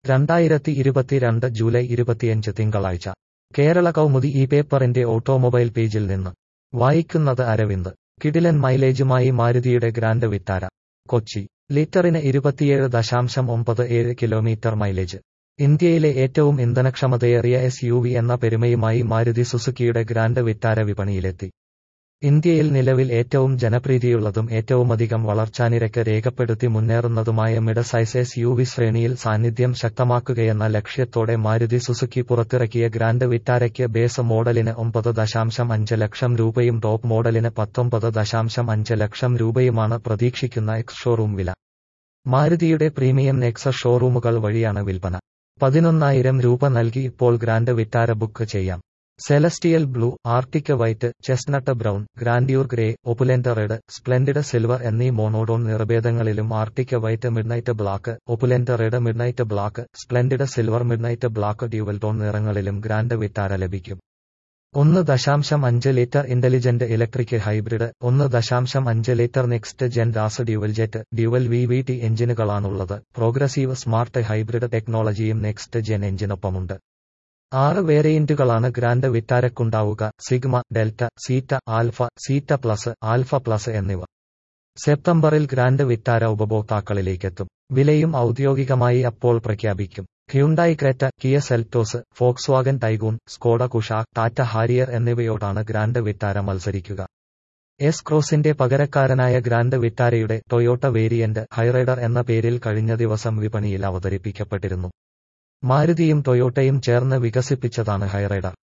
രണ്ടായിരത്തി ഇരുപത്തിരണ്ട് ജൂലൈ ഇരുപത്തിയഞ്ച് തിങ്കളാഴ്ച കേരള കൗമുദി ഈ പേപ്പറിന്റെ ഓട്ടോമൊബൈൽ പേജിൽ നിന്ന് വായിക്കുന്നത് അരവിന്ദ് കിടിലൻ മൈലേജുമായി മാരുതിയുടെ ഗ്രാൻഡ് വിറ്റാര കൊച്ചി ലിറ്ററിന് ഇരുപത്തിയേഴ് ദശാംശം ഒമ്പത് ഏഴ് കിലോമീറ്റർ മൈലേജ് ഇന്ത്യയിലെ ഏറ്റവും ഇന്ധനക്ഷമതയേറിയ എസ് യു വി എന്ന പെരുമയുമായി മാരുതി സുസുക്കിയുടെ ഗ്രാൻഡ് വിറ്റാര വിപണിയിലെത്തി ഇന്ത്യയിൽ നിലവിൽ ഏറ്റവും ജനപ്രീതിയുള്ളതും ഏറ്റവുമധികം വളർച്ചാനിരക്ക് രേഖപ്പെടുത്തി മുന്നേറുന്നതുമായ mid size S U V ശ്രേണിയിൽ സാന്നിധ്യം ശക്തമാക്കുകയെന്ന ലക്ഷ്യത്തോടെ മാരുതി സുസുക്കി പുറത്തിറക്കിയ ഗ്രാൻഡ് വിറ്റാരയ്ക്ക് ബേസ് മോഡലിന് ഒമ്പത് ദശാംശം അഞ്ച് ലക്ഷം രൂപയും ടോപ്പ് മോഡലിന് പത്തൊമ്പത് ദശാംശം അഞ്ച് ലക്ഷം രൂപയുമാണ് പ്രതീക്ഷിക്കുന്ന എക്സ് ഷോറൂം വില മാരുതിയുടെ പ്രീമിയം നെക്സ ഷോറൂമുകൾ വഴിയാണ് വിൽപ്പന പതിനൊന്നായിരം രൂപ നൽകി ഇപ്പോൾ ഗ്രാൻഡ് വിറ്റാര ബുക്ക് ചെയ്യാം celestial blue arctic white chestnut brown grandeur grey opulent red splendid silver എന്നീ മോണോഡോൺ നിറഭേദങ്ങളിലും arctic white midnight black opulent red midnight black splendid silver midnight black dual tone നിറങ്ങളിലും grand Vitara ലഭിക്കും ഒന്ന് ദശാംശം അഞ്ച് litre intelligent electric hybrid ഒന്ന് ദശാംശം അഞ്ച് ലിറ്റർ നെക്സ്റ്റ് ജെൻ രാസ് dual jet dual V V T എഞ്ചിനുകളാണുള്ളത് പ്രോഗ്രസീവ് സ്മാർട്ട് ഹൈബ്രിഡ് ടെക്നോളജിയും നെക്സ്റ്റ് ജെൻ എഞ്ചിനൊപ്പമുണ്ട് ആറ് വേരിയന്റുകളാണ് ഗ്രാൻഡ് വിറ്റാരക്കുണ്ടാവുക sigma delta zeta alpha zeta plus alpha plus എന്നിവ സെപ്റ്റംബറിൽ ഗ്രാൻഡ് വിറ്റാര ഉപഭോക്താക്കളിലേക്കെത്തും വിലയും ഔദ്യോഗികമായി അപ്പോൾ പ്രഖ്യാപിക്കും Hyundai Creta Kia Seltos Volkswagen Taigun Skoda Kushaq Tata Harrier എന്നിവയോടാണ് ഗ്രാൻഡ് വിറ്റാര മത്സരിക്കുക എസ് ക്രോസിന്റെ പകരക്കാരനായ ഗ്രാൻഡ് വിറ്റാരയുടെ ടൊയോട്ട വേരിയന്റ് ഹൈറൈഡർ എന്ന പേരിൽ കഴിഞ്ഞ ദിവസം വിപണിയിൽ അവതരിപ്പിക്കപ്പെട്ടിരുന്നു മാരുതിയും ടൊയോട്ടയും ചേർന്ന് വികസിപ്പിച്ചതാണ് ഹൈറൈഡർ